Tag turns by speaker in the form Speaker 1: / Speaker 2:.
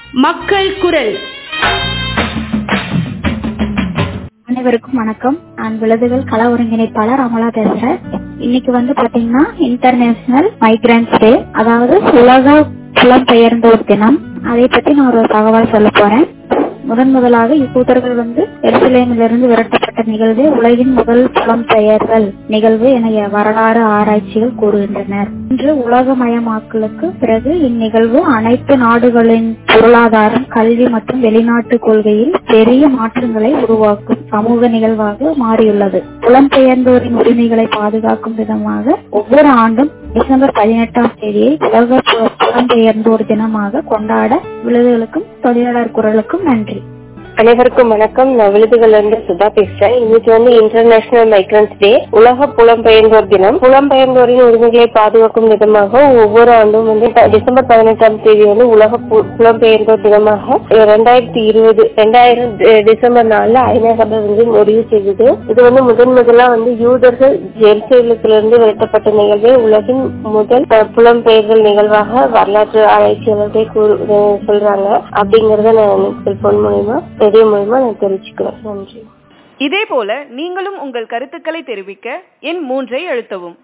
Speaker 1: மக்கள் குரல்
Speaker 2: அனைவருக்கும் வணக்கம் நான் விழுதுகள் கள ஒருங்கிணைப்பாளர் அமலா பேசுறேன் இன்னைக்கு வந்து பாத்தீங்கன்னா இன்டர்நேஷனல் மைக்ரன்ஸ் டே அதாவது உலக புலம்பெயர்ந்தோர் தினம் அதை பத்தி நான் ஒரு தகவல் சொல்ல போறேன் முதன் முதலாக இக்கூட்டர்கள் வந்து எருசலேமிலிருந்து விரட்டப்பட்ட நிகழ்வே உலகின் முதல் புலம்பெயர்தல் நிகழ்வு என வரலாறு ஆராய்ச்சிகள் கூறுகின்றனர் இன்று உலகமயமாக்கலுக்கு பிறகு இந்நிகழ்வு அனைத்து நாடுகளின் பொருளாதாரம் கல்வி மற்றும் வெளிநாட்டு கொள்கையில் பெரிய மாற்றங்களை உருவாக்கும் சமூக நிகழ்வாக மாறியுள்ளது புலம்பெயர்ந்தோரின் உரிமைகளை பாதுகாக்கும் விதமாக ஒவ்வொரு ஆண்டும் டிசம்பர் பதினெட்டாம் தேதியை உலக புலம்பெயர்ந்தோர் தினமாக கொண்டாட விழுதுகளுக்கும் தொழிலாளர் குரலுக்கும் நன்றி
Speaker 3: அனைவருக்கும் வணக்கம் நான் விழுதுகள்ல இருந்து சுதா பேசுறேன் இன்னைக்கு வந்து இன்டர்நேஷனல் மைக்ரன்ஸ் டே உலக புலம்பெயர்ந்தோர் தினம் புலம்பெயர்ந்தோரின் உரிமைகளை பாதுகாக்கும் விதமாக ஒவ்வொரு ஆண்டும் வந்து டிசம்பர் பதினெட்டாம் தேதி வந்து உலக புலம்பெயர்ந்தோர் தினமாக இரண்டாயிரத்தி இருபது ரெண்டாயிரம் டிசம்பர் நாலுல ஐநா சபை வந்து முடிவு செய்தது இது வந்து முதன் முதலா வந்து யூதர்கள் ஜெருசலேத்திலிருந்து விரட்டப்பட்ட நிகழ்வே உலகின் முதல் புலம்பெயர்தல் நிகழ்வாக வரலாற்று ஆராய்ச்சியாளர்கள் சொல்றாங்க அப்படிங்கறத நான் செல்போன் மூலயமா ரேடியோ மூலமா நான் தெரிஞ்சுக்கிறேன் நன்றி
Speaker 1: இதே போல நீங்களும் உங்கள் கருத்துக்களை தெரிவிக்க எண் மூன்றை அழுத்தவும்